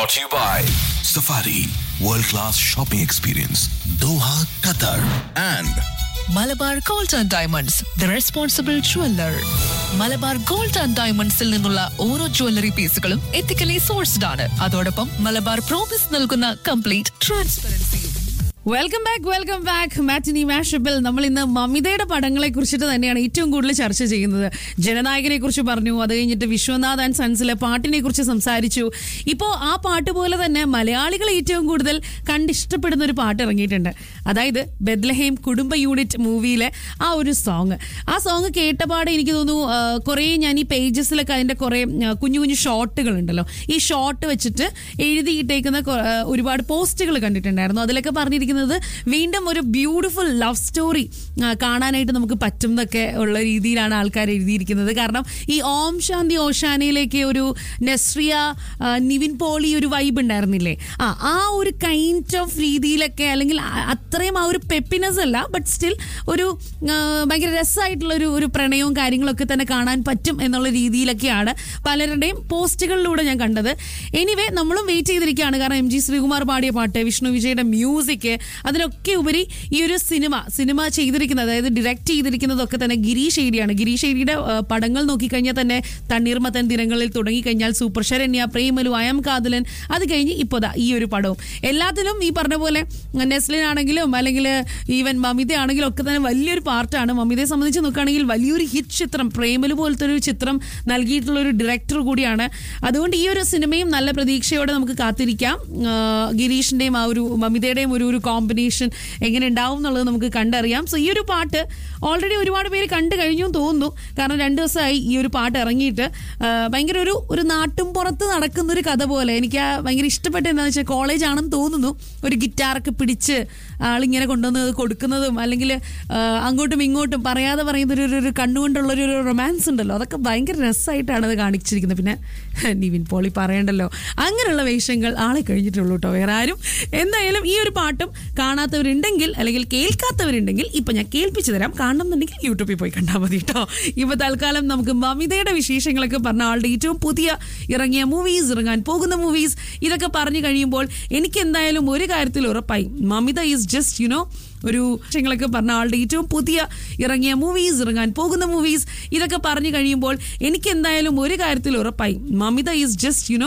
Brought to you by Safari World Class Shopping Experience Doha, Qatar and Malabar gold and diamonds the responsible jeweller Malabar gold and ഡയമണ്ട്സിൽ നിന്നുള്ള ഓരോ jewellery പീസുകളും ethically sourced ആണ് അതോടൊപ്പം Malabar promise നൽകുന്ന complete ട്രാൻസ്പെറൻസിയും welcome back welcome back matinee മാഷപ്പിൽ നമ്മൾ ഇന്ന് മമിതയുടെ പടങ്ങളെ കുറിച്ചിട്ട് തന്നെയാണ് ഏറ്റവും കൂടുതൽ ചർച്ച ചെയ്യുന്നത് ജനനായകനെ കുറിച്ച് പറഞ്ഞു അത് കഴിഞ്ഞിട്ട് വിശ്വനാഥ് ആൻഡ് സൺസിലെ പാട്ടിനെ കുറിച്ച് സംസാരിച്ചു ഇപ്പോൾ ആ പാട്ട് പോലെ തന്നെ മലയാളികൾ ഏറ്റവും കൂടുതൽ കണ്ടിഷ്ടപ്പെടുന്ന ഒരു പാട്ട് ഇറങ്ങിയിട്ടുണ്ട് അതായത് ബെദ്ലഹേം കുടുംബ യൂണിറ്റ് മൂവിയിലെ ആ ഒരു സോങ് ആ സോങ് കേട്ടപാടെ എനിക്ക് തോന്നുന്നു ആ, കുറേ ഞാൻ ഈ പേജസിലൊക്കെ അതിന്റെ കുറേ ആ, കുഞ്ഞു കുഞ്ഞു ഷോട്ടുകൾ ഉണ്ടല്ലോ ഈ ഷോട്ട് വെച്ചിട്ട് എഴുതിയിട്ടേക്കുന്ന കൊ- ആ, ഒരുപാട് പോസ്റ്റുകൾ കണ്ടിട്ടുണ്ടായിരുന്നു അതിലൊക്കെ പറഞ്ഞിരിക്കുന്നത് വീണ്ടും ഒരു ബ്യൂട്ടിഫുൾ ലവ് സ്റ്റോറി കാണാനായിട്ട് നമുക്ക് പറ്റും എന്നൊക്കെ ഉള്ള രീതിയിലാണ് ആൾക്കാർ എഴുതിയിരിക്കുന്നത് കാരണം ഈ ഓം ശാന്തി ഓശാനയിലേക്ക് ഒരു നെസ്രിയ ആ, നിവിൻ പോളി ഒരു വൈബ് ഉണ്ടായിരുന്നില്ലേ ആ ആ ഒരു കൈൻഡ് ഓഫ് രീതിയിലൊക്കെ അല്ലെങ്കിൽ ആ- അത്രയും ആ ഒരു പെപ്പിനെസ് അല്ല ബട്ട് സ്റ്റിൽ ഒരു ആ, ഭയങ്കര രസമായിട്ടുള്ള ഒരു ഒരു പ്രണയവും കാര്യങ്ങളൊക്കെ തന്നെ കാണാൻ പറ്റും എന്നുള്ള രീതിയിലൊക്കെയാണ് പലരുടെയും പോസ്റ്റുകളിലൂടെ ഞാൻ കണ്ടത് എനിവേ നമ്മളും വെയിറ്റ് ചെയ്തിരിക്കുകയാണ് കാരണം എം ജി ശ്രീകുമാർ പാടിയ പാട്ട് വിഷ്ണു വിജയുടെ മ്യൂസിക് അതിനൊക്കെ ഉപരി ഈ ഒരു സിനിമ സിനിമ ചെയ്തിരിക്കുന്നത് അതായത് ഡയറക്റ്റ് ചെയ്തിരിക്കുന്നതൊക്കെ തന്നെ ഗിരീഷ് ഏരിയാണ് ഗിരീഷ് ഏരിയുടെ ആ, പടങ്ങൾ നോക്കിക്കഴിഞ്ഞാൽ തന്നെ തണ്ണീർമത്തൻ ദിനങ്ങളിൽ തുടങ്ങിക്കഴിഞ്ഞാൽ സൂപ്പർ ശരണ്യ പ്രേമലു അയം കാതലൻ അത് കഴിഞ്ഞ് ഇപ്പോൾ ദാ ഈ ഒരു പടവും എല്ലാത്തിലും ഈ പറഞ്ഞ പോലെ നെസ്ലിൻ ആണെങ്കിലും അല്ലെങ്കിൽ ഈവൻ മമിത ആണെങ്കിലും ഒക്കെ തന്നെ വലിയൊരു പാർട്ടാണ് മമിതയെ സംബന്ധിച്ച് നോക്കുകയാണെങ്കിൽ വലിയൊരു ഹിറ്റ് ചിത്രം പ്രേമലു പോലത്തെ ഒരു ചിത്രം നൽകിയിട്ടുള്ള ഒരു ഡയറക്ടർ കൂടിയാണ് അതുകൊണ്ട് ഈ ഒരു സിനിമയും നല്ല പ്രതീക്ഷയോടെ നമുക്ക് കാത്തിരിക്കാം ആ, ഗിരീഷിന്റെയും ആ ഒരു മമിതയുടെയും ഒരു ഒരു കോമ്പിനേഷൻ എങ്ങനെ ഉണ്ടാവും എന്നുള്ളത് നമുക്ക് കണ്ടറിയാം സോ ഈ ഒരു പാട്ട് ഓൾറെഡി ഒരുപാട് പേര് കണ്ടു കഴിഞ്ഞു എന്ന് തോന്നുന്നു കാരണം രണ്ട് ദിവസമായി ഈ ഒരു പാട്ട് ഇറങ്ങിയിട്ട് ആ, ഭയങ്കര ഒരു ഒരു നാട്ടും പുറത്ത് നടക്കുന്ന ഒരു കഥ പോലെ എനിക്ക് ആ ഭയങ്കര ഇഷ്ടപ്പെട്ട എന്താണെന്ന് വെച്ചാൽ കോളേജ് ആണെന്ന് തോന്നുന്നു ഒരു ഗിറ്റാറൊക്കെ പിടിച്ച് ആളിങ്ങനെ കൊണ്ടുവന്ന് അത് കൊടുക്കുന്നതും അല്ലെങ്കിൽ ആ, അങ്ങോട്ടും ഇങ്ങോട്ടും പറയാതെ പറയുന്ന ഒരു- ഒരു ഒരു കണ്ണുകൊണ്ടുള്ള ഒരു റൊമാൻസ് ഉണ്ടല്ലോ അതൊക്കെ ഭയങ്കര രസമായിട്ടാണ് അത് കാണിച്ചിരിക്കുന്നത് പിന്നെ നിവിൻ പോളി പറയണ്ടല്ലോ അങ്ങനെയുള്ള വേഷങ്ങൾ ആളെ കഴിഞ്ഞിട്ടുള്ളൂ കേട്ടോ വേറെ ആരും എന്തായാലും ഈ ഒരു പാട്ടും കാണാത്തവരുണ്ടെങ്കിൽ അല്ലെങ്കിൽ കേൾക്കാത്തവരുണ്ടെങ്കിൽ ഇപ്പൊ ഞാൻ കേൾപ്പിച്ചു തരാം കാണണം എന്നുണ്ടെങ്കിൽ യൂട്യൂബിൽ പോയി കണ്ടാൽ മതി കേട്ടോ ഇപ്പൊ തൽക്കാലം നമുക്ക് മമിതയുടെ വിശേഷങ്ങളൊക്കെ പറഞ്ഞ ആളുടെ ഏറ്റവും പുതിയ ഇറങ്ങിയ മൂവീസ് ഇറങ്ങാൻ പോകുന്ന മൂവീസ് ഇതൊക്കെ പറഞ്ഞു കഴിയുമ്പോൾ എനിക്ക് എന്തായാലും ഒരു കാര്യത്തിൽ ഉറപ്പായി മമിത ഈസ് ജസ്റ്റ് യുനോ ഒരു വിഷയങ്ങളൊക്കെ പറഞ്ഞ ആളുടെ ഏറ്റവും പുതിയ ഇറങ്ങിയ മൂവീസ് ഇറങ്ങാൻ പോകുന്ന മൂവീസ് ഇതൊക്കെ പറഞ്ഞു കഴിയുമ്പോൾ എനിക്ക് എന്തായാലും ഒരു കാര്യത്തിൽ ഉറപ്പായി മമിത ഈസ് ജസ്റ്റ് യുനോ